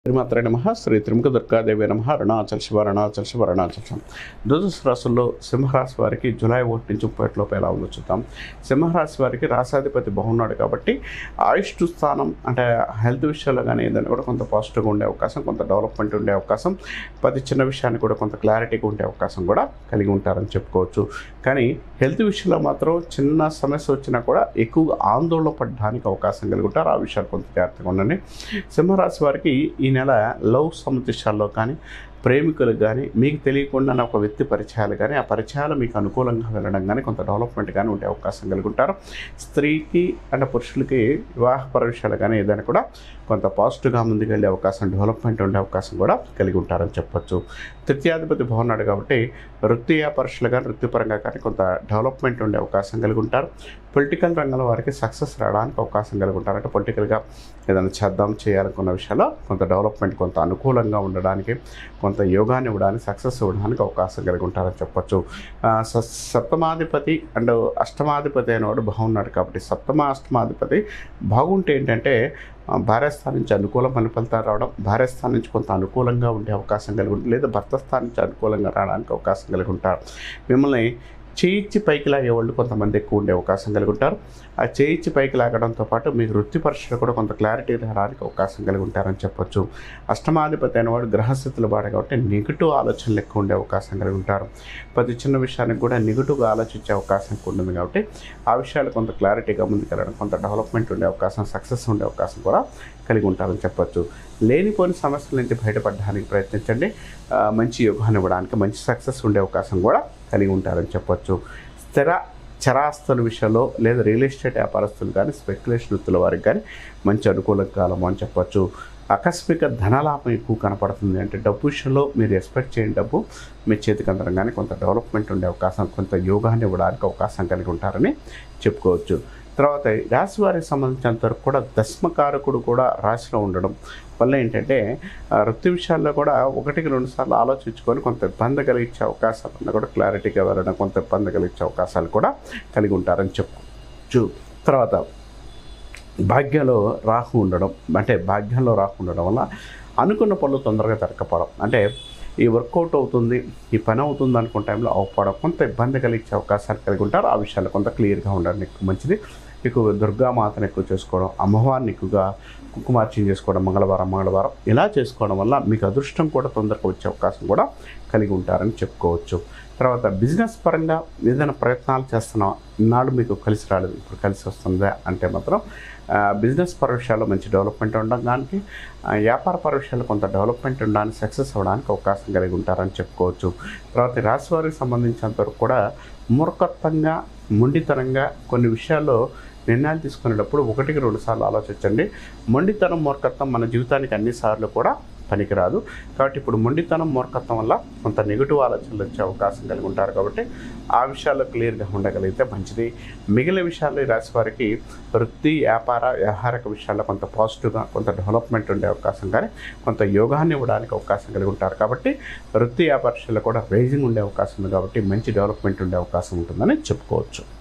శ్రీమాత్రే నమ శ్రీ త్రిముఖ దుర్గాదేవి నమ అరుణాచల్ శివ అరుణాచల్ శివ అరుణాచల్ శివ ద్వాదశ రాశుల్లో సింహరాశి వారికి జూలై ఒకటి నుంచి ముప్పై లోపు ఎలా ఉందో చూద్దాం సింహరాశి వారికి రాసాధిపతి బాగున్నాడు కాబట్టి ఆయుష్ స్థానం అంటే హెల్త్ విషయాల్లో కానీ ఏదైనా కూడా కొంత పాజిటివ్గా ఉండే అవకాశం కొంత డెవలప్మెంట్ ఉండే అవకాశం ప్రతి చిన్న విషయాన్ని కూడా కొంత క్లారిటీగా ఉండే అవకాశం కూడా కలిగి ఉంటారని చెప్పుకోవచ్చు కానీ హెల్త్ విషయంలో మాత్రం చిన్న సమస్య వచ్చినా కూడా ఎక్కువ ఆందోళన పడడానికి అవకాశం కలిగి ఉంటారు ఆ విషయాలు కొంత జాగ్రత్తగా ఉండండి సింహరాశి వారికి ఈ నెల లవ్ సందేశాల్లో కానీ ప్రేమికులకు కానీ మీకు తెలియకుండా ఒక వ్యక్తి పరిచయాలు కానీ ఆ పరిచయాలు మీకు అనుకూలంగా వెళ్ళడం కానీ కొంత డెవలప్మెంట్ కానీ ఉండే అవకాశం కలిగి ఉంటారు స్త్రీకి అంటే పురుషులకి వివాహపర విషయాలు కానీ ఏదైనా కూడా కొంత పాజిటివ్గా ముందుకెళ్ళే అవకాశం డెవలప్మెంట్ ఉండే అవకాశం కూడా కలిగి ఉంటారని చెప్పొచ్చు తృతీయాధిపతి బాగున్నాడు కాబట్టి వృత్తి వ్యాపారస్తులు కానీ వృత్తిపరంగా కానీ కొంత డెవలప్మెంట్ ఉండే అవకాశం కలిగి ఉంటారు పొలిటికల్ రంగంలో వారికి సక్సెస్ రావడానికి అవకాశం కలిగి ఉంటారు అంటే పొలిటికల్గా ఏదైనా చేద్దాం చేయాలనుకున్న విషయాల్లో కొంత డెవలప్మెంట్ కొంత అనుకూలంగా ఉండడానికి కొంత యోగాన్ని ఇవ్వడానికి సక్సెస్ ఇవ్వడానికి అవకాశం కలిగి ఉంటారని చెప్పొచ్చు ఆ, స- సప్తమాధిపతి అండ్ అష్టమాధిపతి అనేవాడు బాగున్నాడు కాబట్టి సప్తమ అష్టమాధిపతి బాగుంటే ఏంటంటే ఆ, భార్యస్థానం నుంచి అనుకూలమైన ఫలితాలు రావడం భార్యస్థానం నుంచి కొంత అనుకూలంగా ఉండే అవకాశం కలిగి ఉంటుంది లేదా భర్త స్థానం నుంచి అనుకూలంగా రావడానికి అవకాశం కలిగి ఉంటారు మిమ్మల్ని చేయిచ్చి పైకి లాగే వాళ్ళు కొంతమంది ఎక్కువ ఉండే అవకాశం కలిగి ఉంటారు ఆ చేయిచ్చి పైకి లాగడంతో పాటు మీకు వృత్తి పరీక్షలు కూడా కొంత క్లారిటీ రావడానికి అవకాశం కలిగి ఉంటారని చెప్పొచ్చు అష్టమాధిపతి అనేవాడు గ్రహస్థితులు వాడు కాబట్టి నెగిటివ్ ఆలోచనలు ఎక్కువ ఉండే అవకాశం కలిగి ఉంటారు ప్రతి చిన్న విషయానికి కూడా నెగిటివ్గా ఆలోచించే అవకాశం ఎక్కువ ఉంటుంది కాబట్టి ఆ విషయాలు కొంత క్లారిటీగా ముందుకెళ్ళడం కొంత డెవలప్మెంట్ ఉండే అవకాశం సక్సెస్ ఉండే అవకాశం కూడా కలిగి ఉంటారని చెప్పొచ్చు లేనిపోని సమస్యల నుంచి బయటపడడానికి ప్రయత్నించండి ఆ, మంచి యోగాన్ని ఇవ్వడానికి మంచి సక్సెస్ ఉండే అవకాశం కూడా కలిగి ఉంటారని చెప్పొచ్చు స్థిర చరాస్తుల విషయంలో లేదా రియల్ ఎస్టేట్ వ్యాపారస్తులు కానీ స్పెక్యులేషన్ వృత్తుల వారికి కానీ మంచి అనుకూల కాలం అని చెప్పొచ్చు ఆకస్మిక ధనలాభం ఎక్కువ కనపడుతుంది అంటే డబ్బు విషయంలో మీరు ఎక్స్పెక్ట్ చేయని డబ్బు మీ చేతికి అందరం కానీ కొంత డెవలప్మెంట్ ఉండే అవకాశం కొంత యోగాన్ని ఇవ్వడానికి అవకాశం కలిగి ఉంటారని చెప్పుకోవచ్చు తర్వాత ఈ రాశి వారికి సంబంధించినంత వరకు కూడా దశమకారకుడు కూడా రాశిలో ఉండడం వల్ల ఏంటంటే ఆ, వృత్తి విషయాల్లో కూడా ఒకటికి రెండు సార్లు ఆలోచించుకొని కొంత ఇబ్బంది కలిగించే అవకాశాలు కూడా క్లారిటీగా వెళ్ళడం కొంత ఇబ్బంది కలిగించే అవకాశాలు కూడా కలిగి ఉంటారని చెప్పుకోవచ్చు తర్వాత భాగ్యంలో రాహు ఉండడం అంటే భాగ్యంలో రాహు ఉండడం వల్ల అనుకున్న పనులు తొందరగా జరగకపోవడం అంటే ఈ వర్కౌట్ అవుతుంది ఈ పని అవుతుంది అనుకున్న టైంలో అవ్వకపోవడం కొంత ఇబ్బంది కలిగించే అవకాశాలు కలిగి ఉంటారు ఆ విషయాలు కొంత క్లియర్గా ఉండడం ఎక్కువ మంచిది ఎక్కువ దుర్గామాతను ఎక్కువ చేసుకోవడం అమ్మవారిని ఎక్కువగా కుంకుమార్చన చేసుకోవడం మంగళవారం మంగళవారం ఇలా చేసుకోవడం వల్ల మీకు అదృష్టం కూడా తొందరగా వచ్చే అవకాశం కూడా కలిగి ఉంటారని చెప్పుకోవచ్చు తర్వాత బిజినెస్ పరంగా ఏదైనా ప్రయత్నాలు చేస్తున్నాం ఇన్నాళ్ళు మీకు కలిసి రాలేదు ఇప్పుడు కలిసి వస్తుందా అంటే మాత్రం ఆ, బిజినెస్ పర విషయాల్లో మంచి డెవలప్మెంట్ ఉండడానికి ఆ, వ్యాపార పర విషయాల్లో కొంత డెవలప్మెంట్ ఉండడానికి సక్సెస్ అవ్వడానికి అవకాశం కలిగి ఉంటారని చెప్పుకోవచ్చు తర్వాత ఈ రాశి వారికి సంబంధించినంత వరకు కూడా మూర్ఖత్వంగా మొండితనంగా కొన్ని విషయాల్లో నిర్ణయాలు తీసుకునేటప్పుడు ఒకటికి రెండు సార్లు ఆలోచించండి మొండితనం మూర్ఖత్వం మన జీవితానికి అన్నిసార్లు కూడా పనికిరాదు కాబట్టి ఇప్పుడు మొండితనం మూర్ఖత్వం వల్ల కొంత నెగిటివ్ ఆలోచనలు వచ్చే అవకాశం కలిగి ఉంటారు కాబట్టి ఆ విషయాల్లో క్లియర్గా ఉండగలిగితే మంచిది మిగిలిన విషయాల్లో ఈ రాశి వారికి వృత్తి వ్యాపార వ్యవహారిక విషయాల్లో కొంత పాజిటివ్గా కొంత డెవలప్మెంట్ ఉండే అవకాశం కానీ కొంత యోగాన్ని ఇవ్వడానికి అవకాశం కలిగి ఉంటారు కాబట్టి వృత్తి వ్యాపార విషయాల్లో కూడా రైజింగ్ ఉండే అవకాశం ఉంది కాబట్టి మంచి డెవలప్మెంట్ ఉండే అవకాశం ఉంటుందని చెప్పుకోవచ్చు